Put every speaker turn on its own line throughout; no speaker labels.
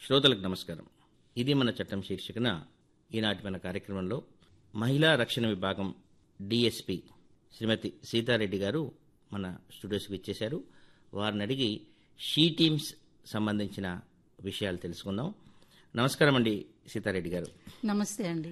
శ్రోతలకు నమస్కారం ఇది మన చట్టం శీర్షికన ఈనాటి మన కార్యక్రమంలో మహిళా రక్షణ విభాగం డిఎస్పి శ్రీమతి సీతారెడ్డి గారు మన స్టూడియోస్కి ఇచ్చేశారు వారిని అడిగి షీ టీమ్స్ సంబంధించిన విషయాలు తెలుసుకుందాం నమస్కారం అండి సీతారెడ్డి గారు
నమస్తే అండి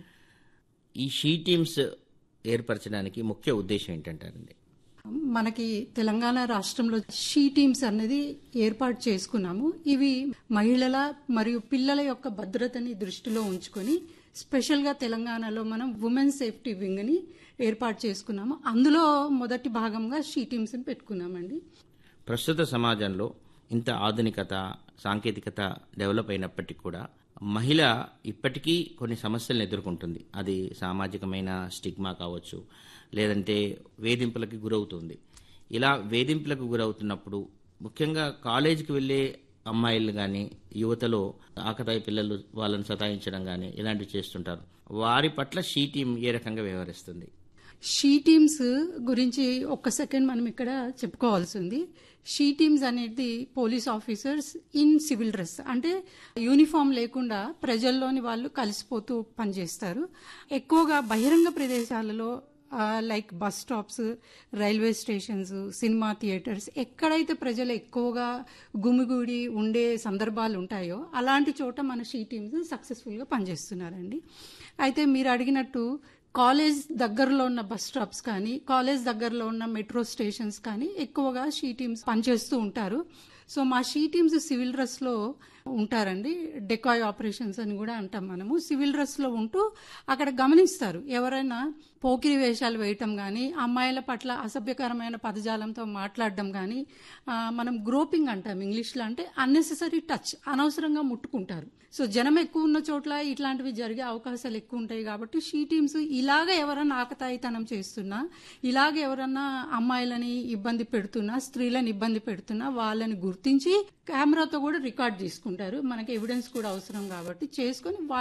ఈ షీ టీమ్స్ ఏర్పరచడానికి ముఖ్య ఉద్దేశం ఏంటంటారండి
మనకి తెలంగాణ రాష్ట్రంలో షీ టీమ్స్ అనేది ఏర్పాటు చేసుకున్నాము ఇవి మహిళల మరియు పిల్లల యొక్క భద్రతని దృష్టిలో ఉంచుకొని స్పెషల్గా తెలంగాణలో మనం ఉమెన్ సేఫ్టీ వింగ్ ని ఏర్పాటు చేసుకున్నాము అందులో మొదటి భాగంగా షీ టీమ్స్ ని పెట్టుకున్నామండి
ప్రస్తుత సమాజంలో ఇంత ఆధునికత సాంకేతికత డెవలప్ అయినప్పటికీ కూడా మహిళ ఇప్పటికీ కొన్ని సమస్యలను ఎదుర్కొంటుంది అది సామాజికమైన స్టిగ్మా కావచ్చు లేదంటే వేధింపులకు గురవుతుంది ఇలా వేధింపులకు గురవుతున్నప్పుడు ముఖ్యంగా కాలేజీకి వెళ్ళే అమ్మాయిలు కానీ యువతలో ఆకతాయి పిల్లలు వాళ్ళని సతాయించడం కానీ ఇలాంటివి చేస్తుంటారు వారి పట్ల షీ టీం ఏ రకంగా వ్యవహరిస్తుంది
షీ టీమ్స్ గురించి ఒక్క సెకండ్ మనం ఇక్కడ చెప్పుకోవాల్సి ఉంది షీ టీమ్స్ అనేది police officers in civil dress అంటే యూనిఫామ్ లేకుండా ప్రజల్లోని వాళ్ళు కలిసిపోతూ పనిచేస్తారు ఎక్కువగా బహిరంగ ప్రదేశాలలో like bus stops railway stations cinema theatres ఎక్కడైతే ప్రజలు ఎక్కువగా గుమిగూడి ఉండే సందర్భాలు ఉంటాయో అలాంటి చోట మన షీ టీమ్స్ సక్సెస్ఫుల్గా పనిచేస్తున్నారండి అయితే మీరు అడిగినట్టు కాలేజ్ దగ్గరలో ఉన్న బస్ స్టాప్స్ కానీ కాలేజ్ దగ్గరలో ఉన్న మెట్రో స్టేషన్స్ కానీ ఎక్కువగా షీ టీమ్స్ పనిచేస్తూ ఉంటారు సో మా షీ టీమ్స్ సివిల్ డ్రెస్ లో ఉంటారండి డెకాయ్ ఆపరేషన్స్ అని కూడా అంటాం మనము సివిల్ డ్రెస్ లో ఉంటూ అక్కడ గమనిస్తారు ఎవరైనా పోకిరి వేషాలు వేయటం కానీ అమ్మాయిల పట్ల అసభ్యకరమైన పదజాలంతో మాట్లాడడం కానీ మనం గ్రోపింగ్ అంటాం ఇంగ్లీష్లో అంటే అన్నెసెసరీ టచ్ అనవసరంగా ముట్టుకుంటారు సో జనం ఎక్కువ ఉన్న చోట్ల ఇట్లాంటివి జరిగే అవకాశాలు ఎక్కువ ఉంటాయి కాబట్టి షీ టీమ్స్ ఇలాగ ఎవరన్నా ఆకతాయితనం చేస్తున్నా ఇలాగ ఎవరన్నా అమ్మాయిలని ఇబ్బంది పెడుతున్నా స్త్రీలను ఇబ్బంది పెడుతున్నా వాళ్ళని గుర్తించి కెమెరాతో కూడా రికార్డ్ చేసుకుంటారు మనకి ఎవిడెన్స్ కూడా అవసరం కాబట్టి చేసుకుని